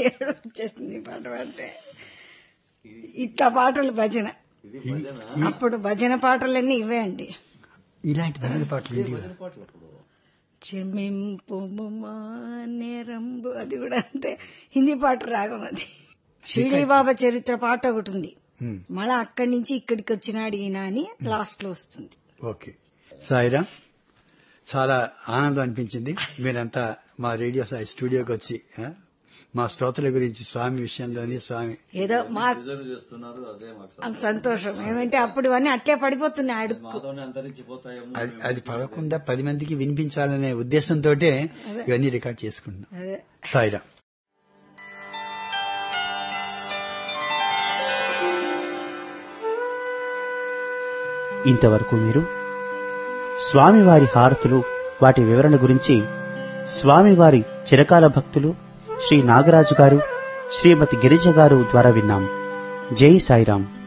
ఏడు వచ్చేసింది ఈ పాట పాడితే ఇట్లా పాటలు భజన అప్పుడు భజన పాటలన్నీ ఇవే అండి ఇలాంటి భజన పాటలు ఉండేవా? చెమ్మింపు నేరంబు అది కూడా అంతే హిందీ పాట రాగం అది షిరిడి బాబా చరిత్ర పాట ఒకటి ఉంది ఉమ్, మళ్ళా అక్కడి నుంచి ఇక్కడికి వచ్చినాడు ఈయన అని లాస్ట్ లో వస్తుంది ఓకే సాయిరా చాలా ఆనందం అనిపించింది మీరంతా మా రేడియో సాయి స్టూడియోకి వచ్చి ఆ, మా శ్రోతల గురించి స్వామి విషయంలోని స్వామి ఏదో మా రిజర్వ్ చేస్తున్నారు అదే మాకు అంత సంతోషం ఏమంటే అప్పుడు అన్నీ అట్లే పడిపోతున్నాయి అడుక్కు మాతోనే అంతరించిపోతాయేమో అది అది పడకుండా పది మందికి వినిపించాలనే ఉద్దేశంతో ఇవన్నీ రికార్డ్ చేసుకుంటున్నాం అదే సాయిరా ఇంతవరకు మీరు స్వామివారి హారతులు వాటి వివరణ గురించి స్వామివారి చిరకాల భక్తులు శ్రీ నాగరాజు గారు శ్రీమతి గిరిజ గారు ద్వారా విన్నాం జై సాయిరాం